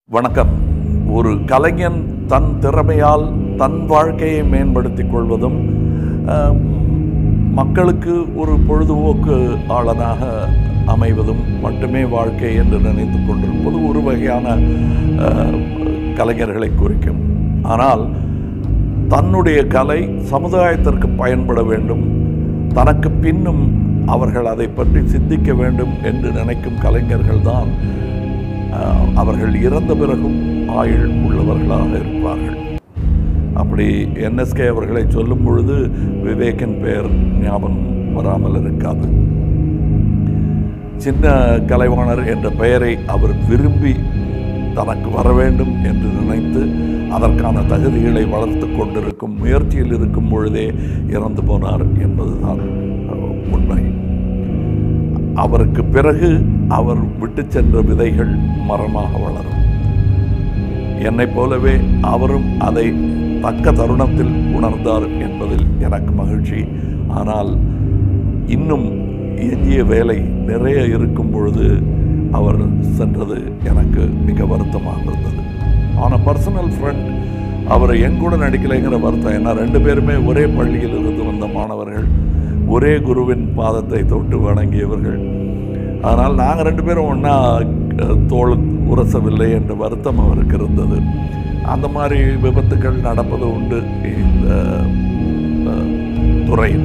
வணக்கம் ஒரு கலைஞன் தன் திறமையால் தன் வாழ்க்கையை மேம்படுத்திக் கொள்வதும் அஹ், மக்களுக்கு ஒரு பொழுதுபோக்கு ஆளனாக அமைவதும் மட்டுமே வாழ்க்கை என்று நினைத்து கொண்டிருப்பது ஒரு வகையான அஹ், கலைஞர்களை குறிக்கும் ஆனால் தன்னுடைய கலை சமுதாயத்திற்கு பயன்பட வேண்டும் தனக்கு பின்னும் அவர்கள் அதை பற்றி சிந்திக்க வேண்டும் என்று நினைக்கும் கலைஞர்கள்தான் ஆஹ், அவர்கள் இறந்த பிறகும் ஆயுள் உள்ளவர்களாக இருப்பார்கள் அப்படி என்எஸ்கே அவர்களை சொல்லும் பொழுது விவேக்கின் பெயர் ஞாபகம் வராமல் இருக்காது சின்ன கலைவாணர் என்ற பெயரை அவர் விரும்பி தனக்கு வர வேண்டும் என்று நினைத்து அதற்கான தகுதிகளை வளர்த்து கொண்டிருக்கும் முயற்சியில் இருக்கும் பொழுதே இறந்து போனார் என்பதுதான் அஹ், உண்மை அவருக்கு பிறகு அவர் விட்டு சென்ற விதைகள் மரமாக வளரும் என்னைப் போலவே அவரும் அதை தக்க தருணத்தில் உணர்ந்தார் என்பதில் எனக்கு மகிழ்ச்சி ஆனால் இன்னும் எஞ்சிய வேலை நிறைய இருக்கும் பொழுது அவர் சென்றது எனக்கு மிக வருத்தமாக இருந்தது ஆன பர்சனல் ஃப்ரெண்ட் அவர் என் கூட நடிக்கலைங்கிற வருத்தம் ஏன்னா ரெண்டு பேருமே ஒரே பள்ளியில் இருந்து வந்த மாணவர்கள் ஒரே குருவின் பாதத்தை தொட்டு வணங்கியவர்கள் ஆனால் நாங்கள் ரெண்டு பேரும் ஒன்றா தோல் உரசவில்லை என்ற வருத்தம் அவருக்கு இருந்தது அந்த மாதிரி விபத்துக்கள் நடப்பது உண்டு இந்த அஹ், துறையில்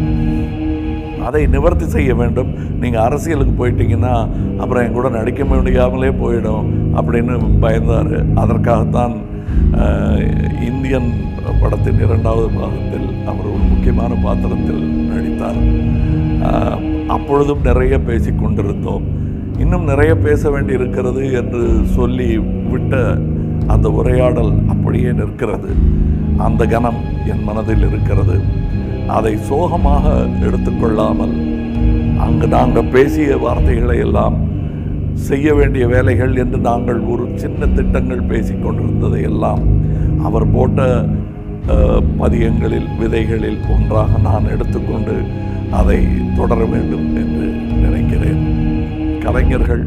அதை நிவர்த்தி செய்ய வேண்டும் நீங்கள் அரசியலுக்கு போயிட்டீங்கன்னா அப்புறம் என் கூட நடிக்க முடியாமலே போயிடும் அப்படின்னு பயந்தார் அதற்காகத்தான் அஹ், இந்தியன் படத்தின் இரண்டாவது பாகத்தில் அவர் ஒரு முக்கியமான பாத்திரத்தில் நடித்தார் அஹ், அப்பொழுதும் நிறைய பேசி கொண்டிருந்தோம் இன்னும் நிறைய பேச வேண்டி இருக்கிறது என்று சொல்லி விட்ட அந்த உரையாடல் அப்படியே நிற்கிறது அந்த கணம் என் மனதில் இருக்கிறது அதை சோகமாக எடுத்துக்கொள்ளாமல் அங்கு நாங்கள் பேசிய வார்த்தைகளை எல்லாம் செய்ய வேண்டிய வேலைகள் என்று நாங்கள் ஒரு சின்ன திட்டங்கள் பேசிக் கொண்டிருந்ததை எல்லாம் அவர் போட்ட அஹ், பதியங்களில் விதைகளில் ஒன்றாக நான் எடுத்துக்கொண்டு அதை தொடர வேண்டும் என்று நினைக்கிறேன் கலைஞர்கள்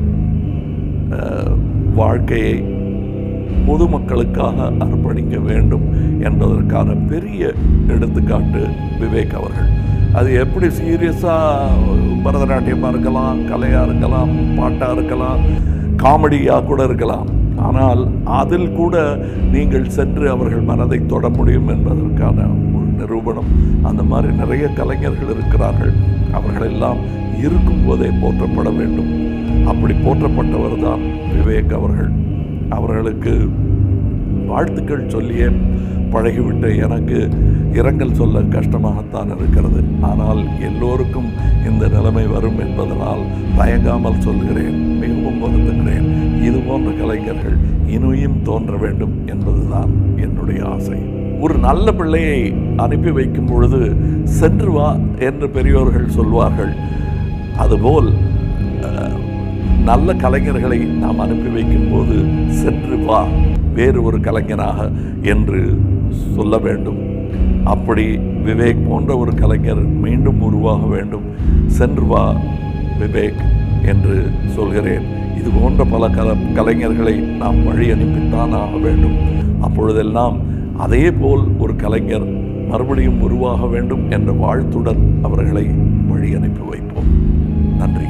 அஹ், வாழ்க்கையை பொதுமக்களுக்காக அர்ப்பணிக்க வேண்டும் என்பதற்கான பெரிய எடுத்துக்காட்டு விவேக் அவர்கள் அது எப்படி சீரியஸாக பரதநாட்டியமாக இருக்கலாம் கலையாக இருக்கலாம் பாட்டாக இருக்கலாம் காமெடியாக கூட இருக்கலாம் ஆனால் அதில் கூட நீங்கள் சென்று அவர்கள் மனதை தொட முடியும் என்பதற்கான ஒரு நிரூபணம் அந்த மாதிரி நிறைய கலைஞர்கள் இருக்கிறார்கள் அவர்களெல்லாம் இருக்கும்போதே போற்றப்பட வேண்டும் அப்படி போற்றப்பட்டவர் தான் விவேக் அவர்கள் அவர்களுக்கு வாழ்த்துக்கள் சொல்லியே பழகிவிட்ட எனக்கு இரங்கல் சொல்ல கஷ்டமாகத்தான் இருக்கிறது ஆனால் எல்லோருக்கும் இந்த நிலைமை வரும் என்பதனால் தயங்காமல் சொல்கிறேன் மிகவும் வருந்துகிறேன் இது போன்ற கலைஞர்கள் இனியும் தோன்ற வேண்டும் என்பதுதான் என்னுடைய ஆசை ஒரு நல்ல பிள்ளையை அனுப்பி வைக்கும் பொழுது சென்று வா என்று பெரியோர்கள் சொல்வார்கள் அதுபோல் அஹ், நல்ல கலைஞர்களை நாம் அனுப்பி வைக்கும்போது சென்று வா வேறு ஒரு கலைஞனாக என்று சொல்ல வேண்டும் அப்படி விவேக் போன்ற ஒரு கலைஞர் மீண்டும் உருவாக வேண்டும் சென்று வா விவேக் என்று சொல்கிறேன் இது போன்ற பல கல கலைஞர்களை நாம் வழி அனுப்பித்தான் ஆக வேண்டும் அப்பொழுதெல்லாம் அதே போல் ஒரு கலைஞர் மறுபடியும் உருவாக வேண்டும் என்ற வாழ்த்துடன் அவர்களை வழி அனுப்பி வைப்போம் நன்றி